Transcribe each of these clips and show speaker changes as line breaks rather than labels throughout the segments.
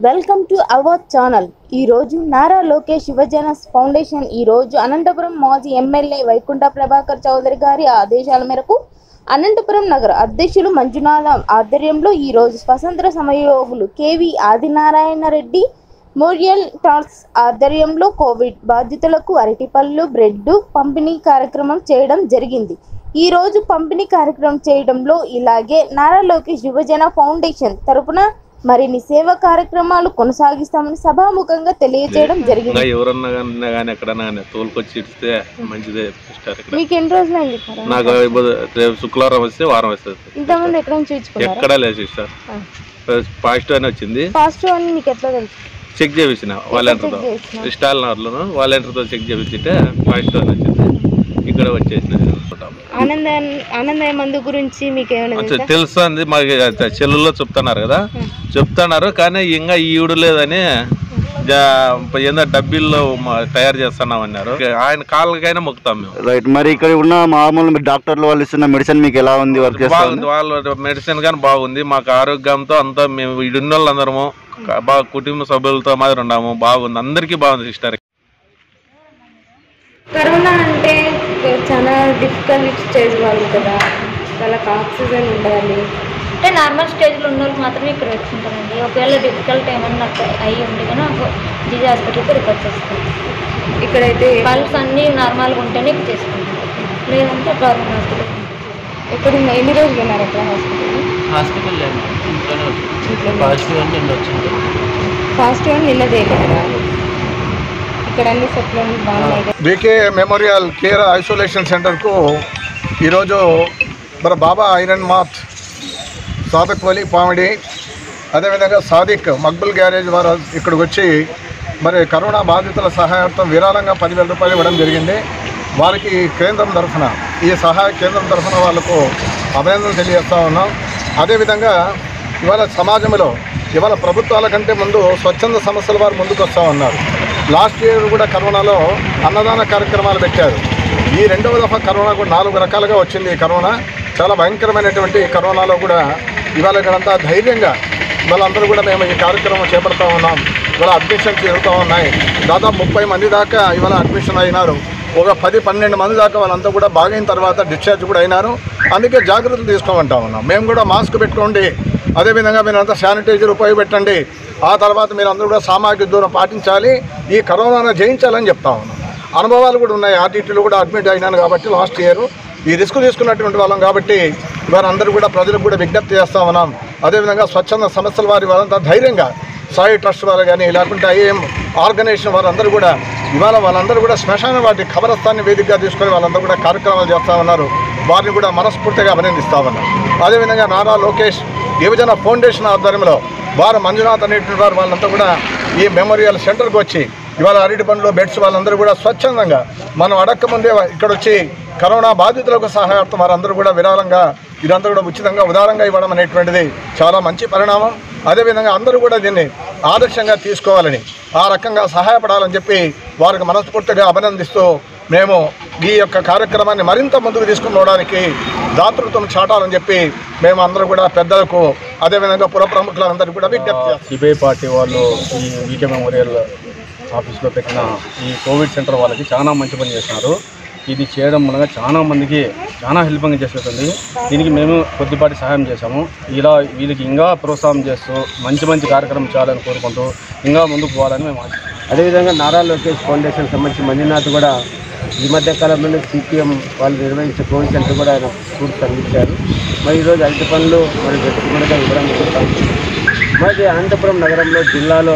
Welcome to our channel ఈ రోజు నారా లోకేష్ యువజన ఫౌండేషన్ ఈ రోజు అనంతపురం మాజీ ఎమ్మెల్యే వైకుంఠ ప్రభాకర్ చౌదరి గారి ఆదేశాల మేరకు అనంతపురం నగర అధ్యక్షులు మంజునాథ ఆధ్వర్యంలో ఈ రోజు స్వతంత్ర సమరయోగులు కేవి ఆదినారాయణ రెడ్డి మోరియల్ టాల్స్ ఆధ్వర్యంలో కోవిడ్ బాధితులకు అరటిపళ్ళు బ్రెడ్ పంపిణీ కార్యక్రమం చేయడం జరిగింది ఈ రోజు పంపిణీ కార్యక్రమం చేయడంలో ఇలాగే నారా లోకేష్ యువజన ఫౌండేషన్ తరపున మరిన్ని సేవా కార్యక్రమాలు కొనసాగిస్తామని సభాముఖంగా తెలియజేయడం
ఇంకా
జరిగింది
ఎవరన్నా కానీ కానీ ఎక్కడన్నా కానీ తోలుకొచ్చి ఇస్తే మంచిదే సిస్టర్ ఇక్కడ
మీకు ఎన్ని రోజులు అయింది కరోనా?
నాకు బుధ- రేపు శుక్రవారం వస్తే వారం వస్తుంది
ఇంతకుముందు ఎక్కడ నుంచి చూపించుకున్నారా
ఎక్కడా లేదు సిస్టర్ పాజిటివ్ అని వచ్చింది
పాజిటివ్ అని మీకు ఎట్లా తెలుసు
చెక్ చేయించిన వాలంటీర్తో
చెక్ చేసినా?
స్టాల్నర్లను వాలంటీర్తో చెక్ చేయించింటే పాజిటివ్ అని వచ్చింది ఇక్కడ వచ్చేసిన
ఆనంద ఆనంద మందు గురించి మీకు ఏమైనా తెలుసా
తెలుస్తుంది మాకు చెల్లుల్లో చెప్తున్నారు కదా చెప్తున్నారు కానీ ఇంకా ఈవిడ లేదని జా- ఏందో డబ్బీల్లో మా- తయారు చేస్తున్నామన్నారు ఆయన కాళ్ళకైనా మొక్కుతాం మేము
రైట్ మరి ఇక్కడ ఉన్న మామూలు డాక్టర్లు వాళ్ళు ఇస్తున్న మెడిసిన్ మీకు ఎలా ఉంది వర్క్ చేస్తా
బాగుంది వాళ్ళ మెడిసిన్ కానీ బాగుంది మాకు ఆరోగ్యంతో అంతా మేము ఇడున్న వాళ్ళందరము బాగా కుటుంబ సభ్యులతో మాదిరి ఉన్నాము బాగుంది అందరికీ బాగుంది సిస్టర్
కరోనా అంటే చాలా డిఫికల్ట్ స్టేజ్ వాళ్ళు కదా వాళ్ళకి ఆక్సిజన్ ఉండాలి
అంటే నార్మల్ స్టేజ్లో ఉన్న వాళ్ళు మాత్రమే ఇక్కడ పెట్టుకుంటారండి ఒకవేళ డిఫికల్ట్ ఏమన్నా అయ్యి ఉంటే కానీ ఒక జీజీ హాస్పిటల్కి రిఫర్ చేస్తాం
ఇక్కడైతే
పల్స్ అన్నీ నార్మల్గా ఉంటేనే ఇక్కడ చేసుకుంటాం లేదంటే గవర్నమెంట్ హాస్పిటల్
ఎక్కడ ఎన్ని రోజులు ఉన్నారు అక్కడ హాస్పిటల్
హాస్పిటల్ లేదు ఇంట్లోనే వచ్చింది పాజిటివ్ అంటే నిన్న వచ్చింది
ఫాస్ట్ వన్ నిన్న చేయలేదు ఇక్కడ అన్ని సెట్లు బాగున్నాయి కదా
బీకే మెమోరియల్ కేర్ ఐసోలేషన్ సెంటర్కు ఈరోజు మన బాబా ఐరన్ మాత్ సాదక్ వలి పామిడి అదేవిధంగా సాదిక్ మక్బుల్ గ్యారేజ్ వారు ఇక్కడికి వచ్చి మరి కరోనా బాధితుల సహాయార్థం విరాళంగా పదివేల రూపాయలు ఇవ్వడం జరిగింది వారికి కేంద్రం తరఫున ఈ సహాయ కేంద్రం తరఫున వాళ్ళకు అభినందనలు తెలియజేస్తా ఉన్నాం అదేవిధంగా ఇవాళ సమాజంలో ఇవాళ ప్రభుత్వాల కంటే ముందు స్వచ్ఛంద సంస్థల వారు ముందుకు వస్తూ ఉన్నారు లాస్ట్ ఇయర్ కూడా కరోనాలో అన్నదాన కార్యక్రమాలు పెట్టారు ఈ రెండవ దఫా కరోనా కూడా నాలుగు రకాలుగా వచ్చింది ఈ కరోనా చాలా భయంకరమైనటువంటి కరోనాలో కూడా ఇవాళ ఇక్కడంతా ధైర్యంగా వాళ్ళందరూ కూడా మేము ఈ కార్యక్రమం చేపడతా ఉన్నాం ఇవాళ అడ్మిషన్స్ జరుగుతూ ఉన్నాయి దాదాపు ముప్పై మంది దాకా ఇవాళ అడ్మిషన్ అయినారు ఒక పది పన్నెండు మంది దాకా వాళ్ళంతా కూడా బాగైన తర్వాత డిశ్చార్జ్ కూడా అయినారు అందుకే జాగ్రత్తలు తీసుకోమంటా ఉన్నాం మేము కూడా మాస్క్ పెట్టుకోండి అదేవిధంగా మీరంతా శానిటైజర్ ఉపయోగపెట్టండి ఆ తర్వాత మీరు అందరూ కూడా సామాజిక దూరం పాటించాలి ఈ కరోనాను జయించాలని చెప్తా ఉన్నాం అనుభవాలు కూడా ఉన్నాయి ఆర్టీటీలో కూడా అడ్మిట్ అయినాను కాబట్టి లాస్ట్ ఇయర్ ఈ రిస్క్ తీసుకున్నటువంటి వాళ్ళం కాబట్టి వారందరూ కూడా ప్రజలకు కూడా విజ్ఞప్తి చేస్తా ఉన్నాం అదేవిధంగా స్వచ్ఛంద సంస్థల వారి వాళ్ళంతా ధైర్యంగా సాయి ట్రస్ట్ వారు కానీ లేకుంటే ఐఏఎం ఆర్గనైజేషన్ వారందరూ కూడా ఇవాళ వాళ్ళందరూ కూడా శ్మశాన వాటి ఖబరస్థాన్ని వేదికగా తీసుకొని వాళ్ళందరూ కూడా కార్యక్రమాలు చేస్తా ఉన్నారు వారిని కూడా మనస్ఫూర్తిగా అభినందిస్తా ఉన్నాం అదేవిధంగా నారా లోకేష్ యువజన ఫౌండేషన్ ఆధ్వర్యంలో వారు మంజునాథ్ అనేటువంటి వారు వాళ్ళంతా కూడా ఈ మెమోరియల్ సెంటర్కి వచ్చి ఇవాళ అరటి పండ్లు బెడ్స్ వాళ్ళందరూ కూడా స్వచ్ఛందంగా మనం అడక్క ముందే ఇక్కడ వచ్చి కరోనా బాధితులకు సహాయార్థం వారందరూ కూడా విరాళంగా ఇదంతా కూడా ఉచితంగా ఉదారంగా ఇవ్వడం అనేటువంటిది చాలా మంచి పరిణామం అదేవిధంగా అందరూ కూడా దీన్ని ఆదర్శంగా తీసుకోవాలని ఆ రకంగా సహాయపడాలని చెప్పి వారికి మనస్ఫూర్తిగా అభినందిస్తూ మేము ఈ యొక్క కార్యక్రమాన్ని మరింత ముందుకు తీసుకుని పోవడానికి దాతృత్వం చాటాలని చెప్పి మేము అందరూ కూడా పెద్దలకు అదేవిధంగా పుర ప్రముఖులందరికీ కూడా విజ్ఞప్తి చేస్తాం
సిబిఐ పార్టీ వాళ్ళు ఈ వీకే మెమోరియల్ ఆఫీస్లో పెట్టిన ఈ కోవిడ్ సెంటర్ వాళ్ళకి చాలా మంచి పని చేస్తున్నారు ఇది చేయడం వలన చాలా మందికి చాలా హెల్పింగ్ చేస్తుంది దీనికి మేము కొద్దిపాటి సహాయం చేశాము ఇలా వీళ్ళకి ఇంకా ప్రోత్సాహం చేస్తూ మంచి మంచి కార్యక్రమం చేయాలని కోరుకుంటూ ఇంకా ముందుకు పోవాలని మేము ఆశిస్తున్నాం
అదేవిధంగా నారా లోకేష్ ఫౌండేషన్ సంబంధించి మంజునాథ్ కూడా ఈ మధ్య కాలంలో సిపిఎం వాళ్ళు నిర్వహించే కోవిడ్ సెంటర్ కూడా ఆయన పూర్తి అందించారు మరి ఈరోజు అరటి పనులు మరి గట్టి కూడా ఇవ్వడం జరుగుతుంది మరి అనంతపురం నగరంలో జిల్లాలో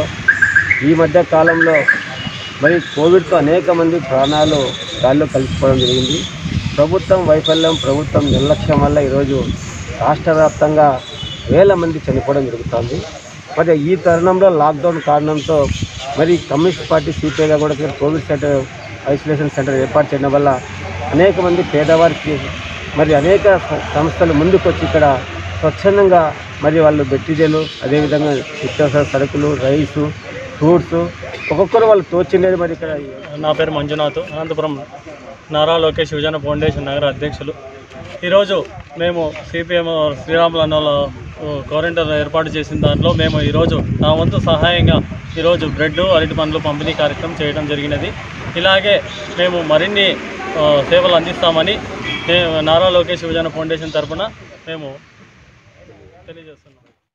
ఈ మధ్య కాలంలో మరి కోవిడ్తో అనేక మంది ప్రాణాలు గాల్లో కలిసిపోవడం జరిగింది ప్రభుత్వం వైఫల్యం ప్రభుత్వం నిర్లక్ష్యం వల్ల ఈరోజు రాష్ట్ర వ్యాప్తంగా వేల మంది చనిపోవడం జరుగుతుంది మరి ఈ తరుణంలో లాక్డౌన్ కారణంతో మరి కమ్యూనిస్ట్ పార్టీ సిపిఐగా కూడా ఇక్కడ కోవిడ్ సెంటర్ ఐసోలేషన్ సెంటర్ ఏర్పాటు చేయడం వల్ల అనేక మంది పేదవారికి మరి అనేక స- సంస్థలు ముందుకొచ్చి ఇక్కడ స్వచ్ఛందంగా మరి వాళ్ళు మెటీరియల్ అదేవిధంగా నిత్యావసర సరుకులు రైసు ఫ్రూట్స్ ఒక్కొక్కరు వాళ్ళు తోచిండేది మరి ఇక్కడ
నా పేరు మంజునాథ్ అనంతపురం నారా లోకేష్ యువజన ఫౌండేషన్ నగర అధ్యక్షులు
ఈరోజు మేము సిపిఎం శ్రీరాములు క్వారంటైన్ ఏర్పాటు చేసిన దాంట్లో మేము ఈరోజు నా వంతు సహాయంగా ఈరోజు బ్రెడ్ అరటి పండ్లు పంపిణీ కార్యక్రమం చేయడం జరిగినది ఇలాగే మేము మరిన్ని ఆ, సేవలు అందిస్తామని నే- నారా లోకేష్ యువజన ఫౌండేషన్ తరపున మేము తెలియజేస్తున్నాం